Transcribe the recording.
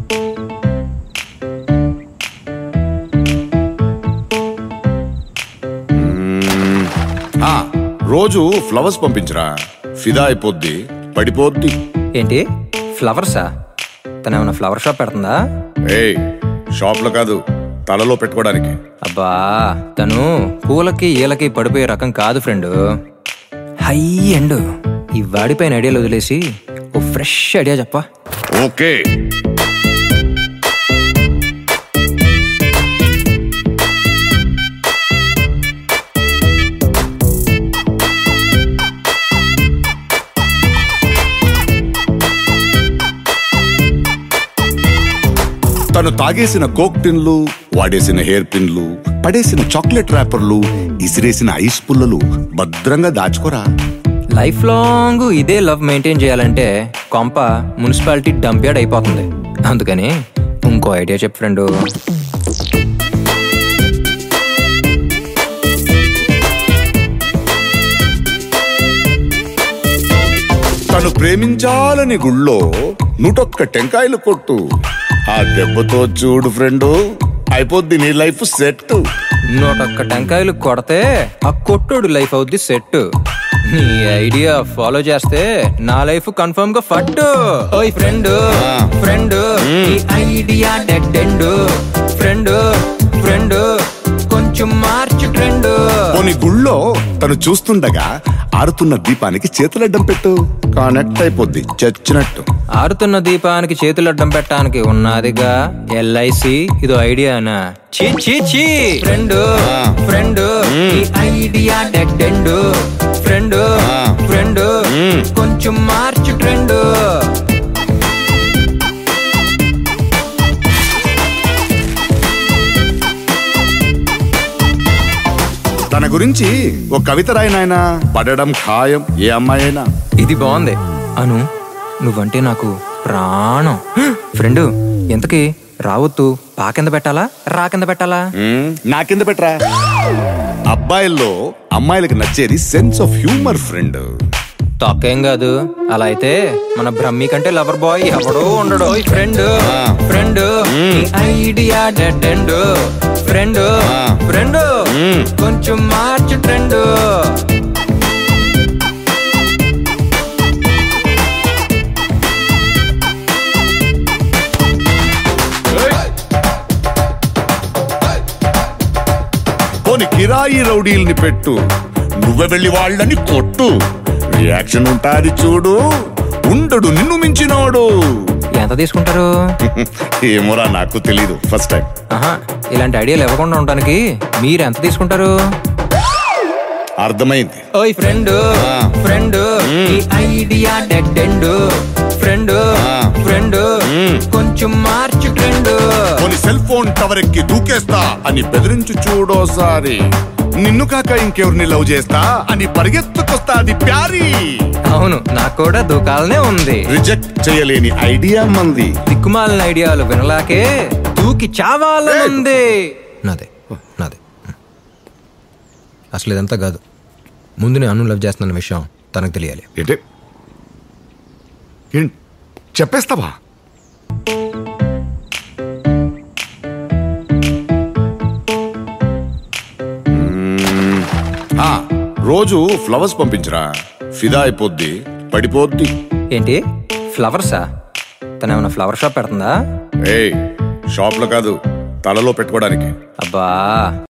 ఆ, రోజు ఫ్లవర్స్ పంపించరా ఫిదా అయిపోద్ది పడిపోద్ది ఏంటి ఫ్లవర్సా తను ఏమైనా ఫ్లవర్ షాప్ పెడుతుందా ఏయ్ షాప్ లో కాదు తలలో పెట్టుకోవడానికి అబ్బా తను పూలకి ఈలకి పడిపోయే రకం కాదు ఫ్రెండ్ హై ఎండ్ ఈ వాడిపైన ఐడియాలు వదిలేసి ఓ ఫ్రెష్ ఐడియా చెప్పా ఓకే తను తాగేసిన కోక్ టిన్లు వాడేసిన హెయిర్ పిన్లు పడేసిన చాక్లెట్ ర్యాపర్లు ఇసిరేసిన ఐస్ పుల్లలు భద్రంగా దాచుకోరా లైఫ్ లాంగ్ ఇదే లవ్ మెయింటైన్ చేయాలంటే కొంప మున్సిపాలిటీ డంప్యార్డ్ అయిపోతుంది అందుకని ఇంకో ఐడియా చెప్పు ఫ్రెండు తను ప్రేమించాలని గుళ్ళో నూటొక్క టెంకాయలు కొట్టు ఆ దెబ్బతో చూడు ఫ్రెండు అయిపోద్ది నీ లైఫ్ సెట్ నూటొక్క టెంకాయలు కొడితే ఆ కొట్టుడు లైఫ్ అవుద్ది సెట్ నీ ఐడియా ఫాలో చేస్తే నా లైఫ్ కన్ఫర్మ్ గా ఫట్టు ఓయ్ ఫ్రెండ్ ఫ్రెండ్ ఈ idea dead end friend friend కొంచెం మార్చు ట్రెండ్ పోనీ గుళ్ళో తను చూస్తుండగా ఆరుతున్న దీపానికి చేతులడ్డం పెట్టు కనెక్ట్ అయిపోద్ది చచ్చినట్టు ఆరుతున్న దీపానికి చేతులు అడ్డం పెట్టడానికి ఉన్నదిగా ఎల్ఐసి ఇదో ఐడియానా చీ చీ చీ ఫ్రెండ్ ఫ్రెండ్ ఈ idea dead end friend friend కొంచెం మార్చు ట్రెండ్ తన గురించి ఒక కవిత రాయనాయనా పడడం ఖాయం ఏ అమ్మాయి అయినా ఇది బాగుంది అను నువ్వంటే నాకు ప్రాణం ఫ్రెండ్ ఎంతకి రావద్దు పా కింద పెట్టాలా రా కింద పెట్టాలా మ్మ్, నా కింద పెట్టరా అబ్బాయిల్లో అమ్మాయిలకు నచ్చేది సెన్స్ ఆఫ్ హ్యూమర్ ఫ్రెండ్ తొక్కేం కాదు అలా అయితే మన బ్రహ్మి కంటే లవర్ బాయ్ ఎవడో ఉండడు friend friend idea dead end friend friend కొంచెం మార్చు ట్రెండ్ పోని కిరాయి రౌడీల్ని పెట్టు నువ్వే వెళ్ళి వాళ్ళని కొట్టు రియాక్షన్ ఉంటాది చూడు ఉండడు నిన్ను మించినోడు ఎంత తీసుకుంటారు ఏమోరా నాకు తెలీదు ఫస్ట్ టైం ఆహా ఇలాంటి ఐడియాలు ఇవ్వకుండా ఉండడానికి మీరు ఎంత తీసుకుంటారు అర్థమైంది ఓయ్ ఫ్రెండ్ ఫ్రెండ్ ఈ idea dead end friend friend కొంచెం మార్చు ట్రెండ్ పోని సెల్ ఫోన్ టవర్ ఎక్కి దూకేస్తా అని బెదిరించు చూడోసారి నిన్ను కాక ఇంకెవరిని లవ్ చేస్తా అని పరిగెత్తుకొస్తాది ప్యారీ అవును నాకు కూడా దూకాలనే ఉంది రిజెక్ట్ చేయలేని ఐడియా మంది దిక్కుమాలిన ఐడియాలు వినలాకే దూకి చావాలనుంది నాదే నాదే అసలు ఇదంతా కాదు ముందు నేను అను లవ్ చేస్తున్న విషయం తనకు తెలియాలి ఏంటి ఏం చెప్పేస్తావా మ్మ్. ఆ, రోజు ఫ్లవర్స్ పంపించరా ఫిదా అయిపోద్ది పడిపోద్ది ఏంటి ఫ్లవర్సా తను ఏమైనా ఫ్లవర్ షాప్ పెడుతుందా ఏయ్ షాప్ లో కాదు తలలో పెట్టుకోవడానికి అబ్బా